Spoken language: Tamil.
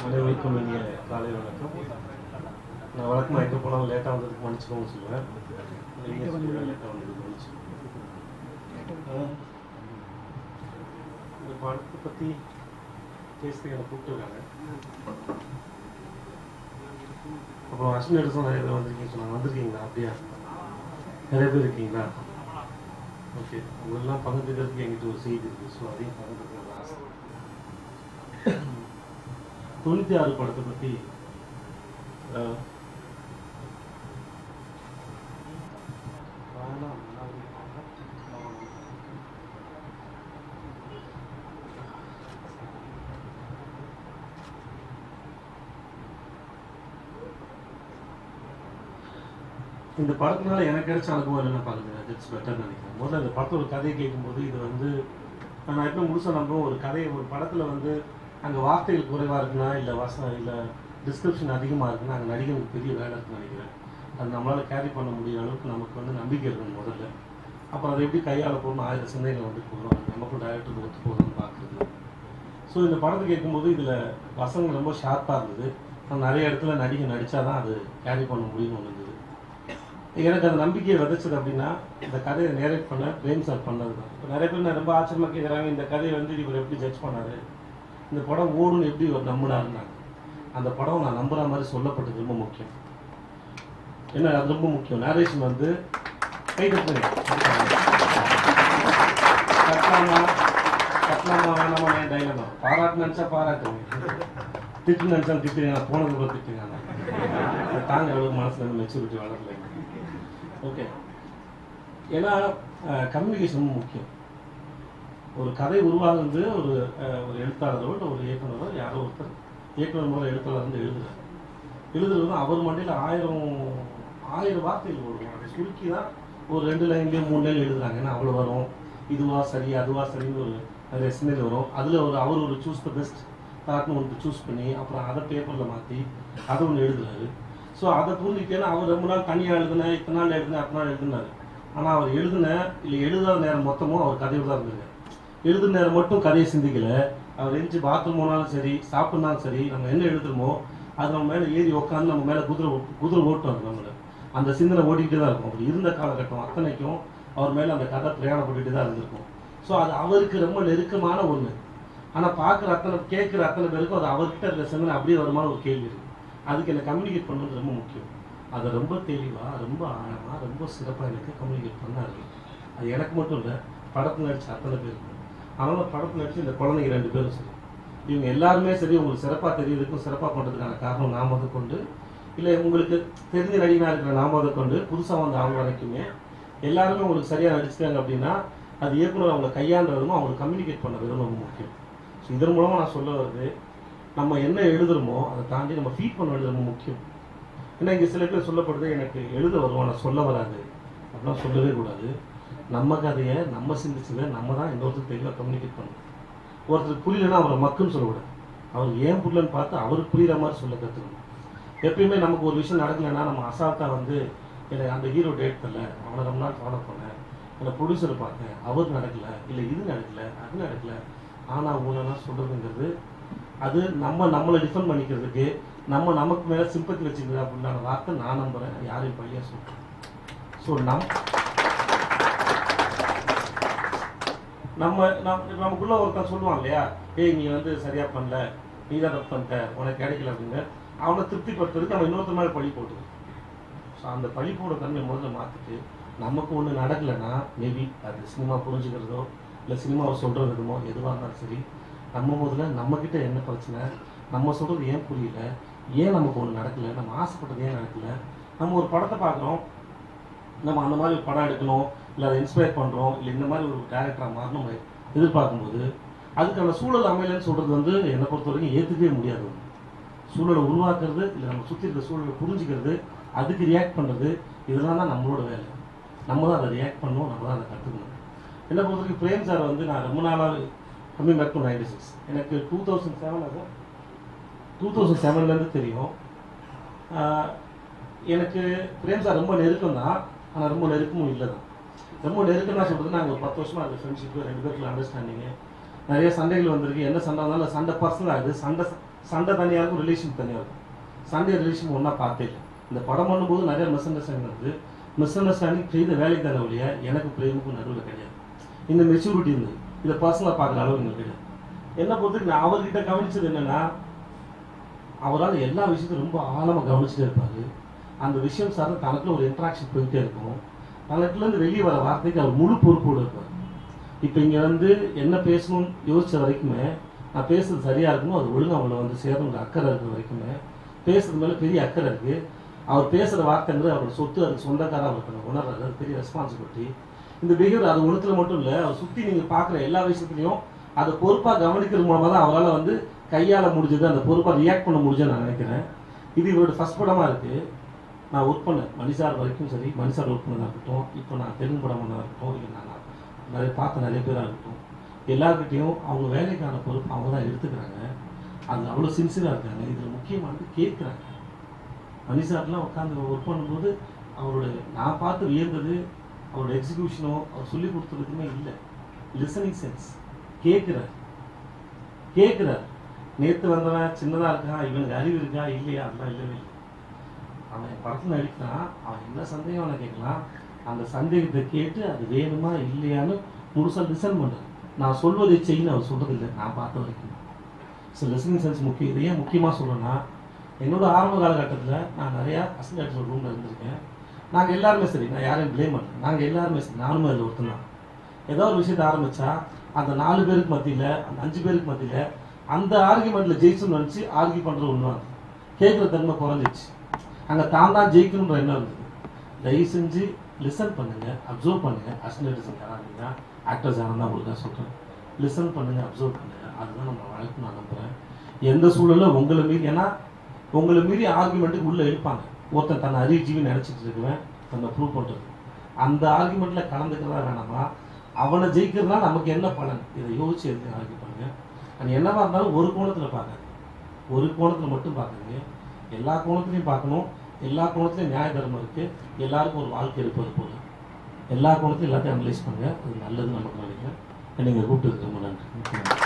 அனைவருக்கும் இனிய காலை வணக்கம் நான் வழக்கமாக எங்கே போனாலும் லேட்டாக வந்ததுக்கு மன்னிச்சுக்கோங்க சொல்லுவேன் லேட்டாக வந்ததுக்கு மன்னிச்சுக்கோங்க ஆஹ், இந்த படத்தை பற்றி பேசுறதுக்கு என்னை கூப்பிட்டுருக்காங்க அப்புறம் அஸ்வினி எடுத்து நிறைய பேர் வந்திருக்கீங்க சொன்னாங்க வந்திருக்கீங்களா அப்படியா நிறைய பேர் இருக்கீங்களா ஓகே உங்களெல்லாம் பகிர்ந்துக்கிறதுக்கு எங்கிட்ட ஒரு செய்தி இருக்குது ஸோ அதையும் பகிர்ந்துக்கிறது ஆசை தொண்ணூற்றி ஆறு படத்தை பற்றி அஹ், வேணாம், முன்னாடி வாங்க. இந்த படத்தினால எனக்கு கிடைச்ச அனுபவம் என்ன பாருங்க இட்ஸ் பெட்டர் நினைக்கிறேன் முதல்ல இந்த படத்தோட கதையை கேட்கும்போது இது வந்து நான் எப்போ முழுசாக நம்புவோம் ஒரு கதையை ஒரு படத்தில் வந்து அங்கே வார்த்தைகள் குறைவாக இருக்குன்னா இல்லை வச இல்லை டிஸ்கிரிப்ஷன் அதிகமாக இருக்குன்னா அங்கே நடிகனுக்கு பெரிய வேலை இருக்குன்னு நினைக்கிறேன் அது நம்மளால் கேரி பண்ண முடிய அளவுக்கு நமக்கு வந்து நம்பிக்கை இருக்கணும் முதல்ல அப்புறம் அதை எப்படி கையாள போகணும் ஆயிரம் சிந்தனைகள் வந்து போகிறோம் நமக்கும் டைரக்டர் ஒத்து போகணும்னு பார்க்குறது ஸோ இந்த படத்தை கேட்கும்போது இதில் வசனங்கள் ரொம்ப ஷார்ப்பாக இருந்தது ஆனால் நிறைய இடத்துல நடிகை நடித்தா தான் அது கேரி பண்ண முடியும்னு ஒன்று இருந்தது எனக்கு அந்த நம்பிக்கையை விதைச்சது அப்படின்னா இந்த கதையை நேரேட் பண்ண பிரேம் சார் பண்ணது தான் இப்போ நிறைய பேர் நான் ரொம்ப ஆச்சரியமாக கேட்குறாங்க இந்த கதையை வந்து இவர் எப்படி ஜட்ஜ் பண்ணாரு இந்த படம் ஓடுன்னு எப்படி இவர் நம்பினாருன்னாங்க அந்த படம் நான் நம்புற மாதிரி சொல்லப்பட்டது ரொம்ப முக்கியம் என்ன அது ரொம்ப முக்கியம் நேரேஷன் வந்து கை தட்டுங்க கட்டலாமா கட்டலாமா வேணாமா என் டைலமா பாராட்டு நினச்சா பாராட்டுங்க திட்டு நினச்சா திட்டுங்க நான் போனதுக்கு அப்புறம் திட்டுங்க அதை தாங்க அளவுக்கு மனசுல இருந்து மெச்சூரிட்டி வளரல ஓகே ஏன்னா கம்யூனிகேஷன் ரொம்ப முக்கியம் ஒரு கதை உருவாகுறது ஒரு அஹ், ஒரு எழுத்தாளரோ இல்லை ஒரு இயக்குனரோ யாரோ ஒருத்தர் இயக்குனர் மூலம் எழுத்தாளர் வந்து எழுதுறாரு எழுதுறது அவர் மண்டையில் ஆயிரம் ஆயிரம் வார்த்தைகள் வரும் அதை சுருக்கி தான் ஒரு ரெண்டு லைன்லேயே மூணு லைன் எழுதுறாங்க ஏன்னா அவ்வளோ வரும் இதுவா சரி அதுவா சரின்னு ஒரு நிறைய சிந்தனை வரும் அதில் ஒரு அவர் ஒரு சூஸ் த பெஸ்ட் தாட்னு ஒன்று சூஸ் பண்ணி அப்புறம் அதை பேப்பரில் மாற்றி அதை ஒன்று எழுதுறாரு ஸோ அதை புரிஞ்சுக்கிட்டேன்னா அவர் ரொம்ப நாள் தனியாக எழுதுனேன் இத்தனை நாள் எழுதுனேன் அத்தனை நாள் எழுதினாரு ஆனால் அவர் எழுதுன இல்லை எழுதாத நேரம் மொத்தமும் அவர் கதையோடு தான் இருந்திருக்காரு எழுதுன நேரம் மட்டும் கதையை சிந்திக்கல அவர் எழுந்து பாத்ரூம் போனாலும் சரி சாப்பிட்னாலும் சரி நம்ம என்ன எழுதுறோமோ அது நம்ம மேலே ஏறி உட்காந்து நம்ம மேலே குதிரை ஓ- குதிரை ஓட்டும் அது நம்மளை அந்த சிந்தனை ஓடிக்கிட்டே தான் இருக்கும் அப்படி இருந்த காலகட்டம் அத்தனைக்கும் அவர் மேலே அந்த கதை பிரயாணப்பட்டுட்டு தான் இருந்திருக்கும் ஸோ அது அவருக்கு ரொம்ப நெருக்கமான ஒன்று ஆனால் பார்க்குற அத்தனை கேட்குற அத்தனை பேருக்கும் அது அவர்கிட்ட இருக்கிற சிந்தனை அப்படியே வருமான ஒரு கேள்வி இருக்கு அதுக்கு என்ன கம்யூனிகேட் பண்ணுறது ரொம்ப முக்கியம் அதை ரொம்ப தெளிவாக ரொம்ப ஆழமாக ரொம்ப சிறப்பாக எனக்கு கம்யூனிகேட் பண்ணாரு அது எனக்கு மட்டும் இல்லை படத்தில் நடிச்ச அத்தனை பேருக்கு அதனால படத்தில் நடிச்சு இந்த குழந்தைங்க ரெண்டு பேரும் சரி இவங்க எல்லாருமே சரி உங்களுக்கு சிறப்பாக தெரியறதுக்கும் சிறப்பாக பண்ணுறதுக்கான காரணம் நான் முத கொண்டு இல்லை உங்களுக்கு தெரிஞ்ச நடிகனாக இருக்கிற நான் முத கொண்டு புதுசாக வந்த அவங்க வரைக்குமே எல்லாருமே உங்களுக்கு சரியாக நடிச்சிட்டாங்க அப்படின்னா அது இயக்குனர் அவங்களை கையாண்டுறதும் அவங்களுக்கு கம்யூனிகேட் பண்ண விதம் ரொம்ப முக்கியம் ஸோ இதன் மூலமாக நான் சொல்ல வருது நம்ம என்ன எழுதுறோமோ அதை தாண்டி நம்ம ஃபீட் பண்ண வேண்டியது ரொம்ப முக்கியம் ஏன்னா இங்கே சில பேர் சொல்லப்படுது எனக்கு எழுத வரும் ஆனால் சொல்ல வராது அப்படிலாம் சொல்லவே கூடாது நம்ம கதையை நம்ம சிந்திச்சதை நம்ம தான் இன்னொருத்தர் தெளிவாக கம்யூனிகேட் பண்ணணும் ஒருத்தருக்கு புரியலன்னா அவரை மக்குன்னு சொல்லக்கூடாது அவர் ஏன் புரியலன்னு பார்த்து அவருக்கு புரியுற மாதிரி சொல்ல கற்றுக்கணும் எப்பயுமே நமக்கு ஒரு விஷயம் நடக்கலைன்னா நம்ம அசால்ட்டாக வந்து எனக்கு அந்த ஹீரோ டேட் தரல அவனை ரொம்ப நாள் ஃபாலோ பண்ணேன் இல்லை ப்ரொடியூசரை பார்த்தேன் அவர் நடக்கல இல்லை இது நடக்கல அது நடக்கல ஆனால் ஊனெல்லாம் சொல்கிறதுங்கிறது அது நம்ம நம்மளை டிஃபெண்ட் பண்ணிக்கிறதுக்கு நம்ம நமக்கு மேலே சிம்பத்தி வச்சுக்கிறது அப்படின்ற வார்த்தை நான் நம்புகிறேன் யாரையும் பையன் சொல்கிறேன் ஸோ நம் நம்ம நம் நமக்குள்ள ஒருத்தன் சொல்லுவான் இல்லையா ஏய் நீ வந்து சரியா பண்ணல நீ தான் தப்பு பண்ணிட்ட உனக்கு கிடைக்கல அப்படின்னு அவனை திருப்திப்படுத்துறதுக்கு நம்ம இன்னொருத்தர் மேலே பழி போட்டுது ஸோ அந்த பழி போட தன்மை முதல்ல மாற்றிட்டு நமக்கு ஒன்று நடக்கலைன்னா மேபி அது சினிமா புரிஞ்சுக்கிறதோ இல்லை சினிமாவை சொல்கிற விதமோ எதுவாக இருந்தாலும் சரி நம்ம முதல்ல நம்மக்கிட்ட என்ன பிரச்சனை நம்ம சொல்கிறது ஏன் புரியல ஏன் நமக்கு ஒன்று நடக்கல நம்ம ஆசைப்பட்டது ஏன் நடக்கல நம்ம ஒரு படத்தை பார்க்குறோம் நம்ம அந்த மாதிரி ஒரு படம் எடுக்கணும் இல்லை அதை இன்ஸ்பயர் பண்ணுறோம் இல்லை இந்த மாதிரி ஒரு டேரக்டராக மாறணும் நம்ம எதிர்பார்க்கும்போது அதுக்கான சூழல் அமையலைன்னு சொல்கிறது வந்து என்னை பொறுத்த வரைக்கும் ஏற்றுக்கவே முடியாது ஒண்ணு. சூழலை உருவாக்குறது இல்லை நம்ம சுற்றி இருக்க சூழலை புரிஞ்சுக்கிறது அதுக்கு ரியாக்ட் பண்ணுறது இதெல்லாம் தான் நம்மளோட வேலை நம்ம தான் அதை ரியாக்ட் பண்ணணும் நம்ம தான் அதை கற்றுக்கணும் என்னை பொறுத்த வரைக்கும் பிரேம் சார் வந்து நான் ரொம்ப நாளாக கம்மி பேக் டு நைன்டி சிக்ஸ் எனக்கு two thousand seven sir two thousand செவன்லேருந்து தெரியும் ஆஹ் எனக்கு பிரேம் சார் ரொம்ப நெருக்கம் தான் ஆனால் ரொம்ப நெருக்கமும் இல்லை தான் ரொம்ப நெருக்கம்னா சொல்கிறது நாங்கள் ஒரு பத்து வருஷமாக அந்த ஃப்ரெண்ட்ஷிப்பு ரெண்டு பேருக்குள்ள அண்டர்ஸ்டாண்டிங்கு நிறைய சண்டைகள் வந்திருக்கு என்ன சண்டை வந்தாலும் சண்டை பர்சனல் ஆகுது சண்டை சண்டை தனியாக இருக்கும் ரிலேஷன் தனியாக இருக்கும் சண்டே ரிலேஷன் ஒன்றா பார்த்தே இல்லை இந்த படம் பண்ணும்போது நிறைய மிஸ் அண்டர்ஸ்டாண்டிங் இருந்தது மிஸ் அண்டர்ஸ்டாண்டிங் செய்த வேலை தானே ஒழிய எனக்கு பிரேமுக்கும் நடுவில் கிடையாது இந்த மெச்சூரிட்டி இருந்தது இதை பர்சனலாக பார்க்குற அளவு எங்களுக்கு கிடையாது என்ன பொறுத்தவரைக்கும் நான் அவர்கிட்ட கவனிச்சது என்னன்னா அவரால் எல்லா விஷயத்தையும் ரொம்ப ஆழமாக கவனிச்சுட்டே இருப்பாரு அந்த விஷயம் சார்ந்து தனக்குள்ள ஒரு இன்ட்ராக்ஷன் போயிட்டே இருக்கும் தனக்குலேருந்து வெளியே வர வார்த்தைக்கு அவர் முழு பொறுப்போடு இருப்பார் இப்போ இங்கே வந்து என்ன பேசணும்னு யோசிச்ச வரைக்குமே நான் பேசுறது சரியா இருக்கணும் அது ஒழுங்கா அவங்கள வந்து சேரணுங்கிற அக்கறை இருக்கிற வரைக்குமே பேசுறது மேலே பெரிய அக்கறை இருக்கு அவர் பேசுகிற வார்த்தைங்கிறது அவரோட சொத்து அதுக்கு சொந்தக்காரர் அவர் உணர்றாரு அது பெரிய ரெஸ்பான்சிபிலிட்டி இந்த பிஹேவியர் அது ஒன்றுத்துல மட்டும் இல்லை அவர் சுற்றி நீங்கள் பார்க்குற எல்லா விஷயத்துலையும் அதை பொறுப்பாக கவனிக்கிறது மூலமாக தான் அவரால் வந்து கையாள முடிஞ்சது அந்த பொறுப்பாக ரியாக்ட் பண்ண முடிஞ்சதுன்னு நான் நினைக்கிறேன் இது இவரோட ஃபர்ஸ்ட் படமாக இருக்குது நான் ஒர்க் பண்ணேன் மணிசார் வரைக்கும் சரி மணிசார் ஒர்க் பண்ணதாக இருக்கட்டும் இப்போ நான் தெலுங்கு படம் பண்ணதாக இருக்கட்டும் இல்லை நான் நிறைய பார்த்த நிறைய பேராக இருக்கட்டும் எல்லாருக்கிட்டையும் அவங்க வேலைக்கான பொறுப்பு அவங்க தான் எடுத்துக்கிறாங்க அது அவ்வளோ சின்சியராக இருக்காங்க இதில் முக்கியமானது கேட்குறாங்க மணிசார்லாம் உட்காந்து ஒர்க் பண்ணும்போது அவரோட நான் பார்த்து வியந்தது அவரோட எக்ஸிக்யூஷனோ அவர் சொல்லி கொடுத்ததுக்குமே இல்லை லிசனிங் சென்ஸ் கேட்குறார் கேட்குறார் நேற்று வந்தவன் சின்னதாக இருக்கான் இவனுக்கு அறிவு இருக்கா இல்லையா அதெல்லாம் இல்லவே இல்லை அவன் படத்தில் நடிக்கிறான் அவன் என்ன சந்தேகம் அவனை கேட்கலாம் அந்த சந்தேகத்தை கேட்டு அது வேணுமா இல்லையான்னு முழுசாக லிசன் பண்ணுறான் நான் சொல்வதை செய்யணும் அவர் சொல்றது இல்லை நான் பார்த்த வரைக்கும் ஸோ லிசனிங் சென்ஸ் முக்கியம் இதை ஏன் முக்கியமாக சொல்கிறேன்னா என்னோட ஆரம்ப காலகட்டத்தில் நான் நிறையா அசிஸ்டன்ட் ரூமில் இருந்திருக்கேன் நாங்கள் எல்லாருமே சரி நான் யாரையும் ப்ளேம் பண்ணல நாங்கள் எல்லாருமே சரி நானுமே அதில் ஒருத்தன் தான் ஏதோ ஒரு விஷயத்தை ஆரம்பிச்சா அந்த நாலு பேருக்கு மத்தியில் அந்த அஞ்சு பேருக்கு மத்தியில் அந்த ஆர்குமெண்ட்டில் ஜெயிச்சுன்னு நினச்சி ஆர்கியூ பண்ணுற ஒன்று தான் கேட்குற தன்மை குறைஞ்சிச்சு அங்கே தான் தான் ஜெயிக்கணுன்ற எண்ணம் இருந்தது தயவு செஞ்சு லிசன் பண்ணுங்க அப்சர்வ் பண்ணுங்க அசிஸ்டன்ட் யாராக ஆக்டர்ஸ் யாரும் தான் உங்களுக்கு சொல்கிறேன் லிசன் பண்ணுங்க அப்சர்வ் பண்ணுங்க அதுதான் நம்ம வழக்கு நான் நம்புகிறேன் எந்த சூழல்ல உங்களை மீறி ஏன்னா உங்களை மீறி ஆர்குமெண்ட்டுக்கு உள்ளே இருப்பாங்க ஒருத்தன் தன்னை அறிவு ஜீவி நினச்சிட்டு இருக்குவேன் தன்னை ப்ரூவ் பண்ணுறது அந்த ஆர்குமெண்ட்ல கலந்துக்கிறதா வேணாமா அவனை ஜெயிக்கிறதுனா நமக்கு என்ன பலன் இதை யோசிச்சு எதுக்கு ஆர்கியூ பண்ணுங்க அது என்னவா இருந்தாலும் ஒரு கோணத்தில் பார்க்காது ஒரு கோணத்தில் மட்டும் பார்க்குறீங்க எல்லா கோணத்துலையும் பார்க்கணும் எல்லா கோணத்துலையும் நியாய தர்மம் இருக்கு எல்லாருக்கும் ஒரு வாழ்க்கை இருப்பது போல எல்லா கோணத்தையும் எல்லாத்தையும் அனலைஸ் பண்ணுங்க அது நல்லது நமக்கு நினைக்கிறேன் நீங்கள் கூப்பிட்டு ரொம்ப நன்றி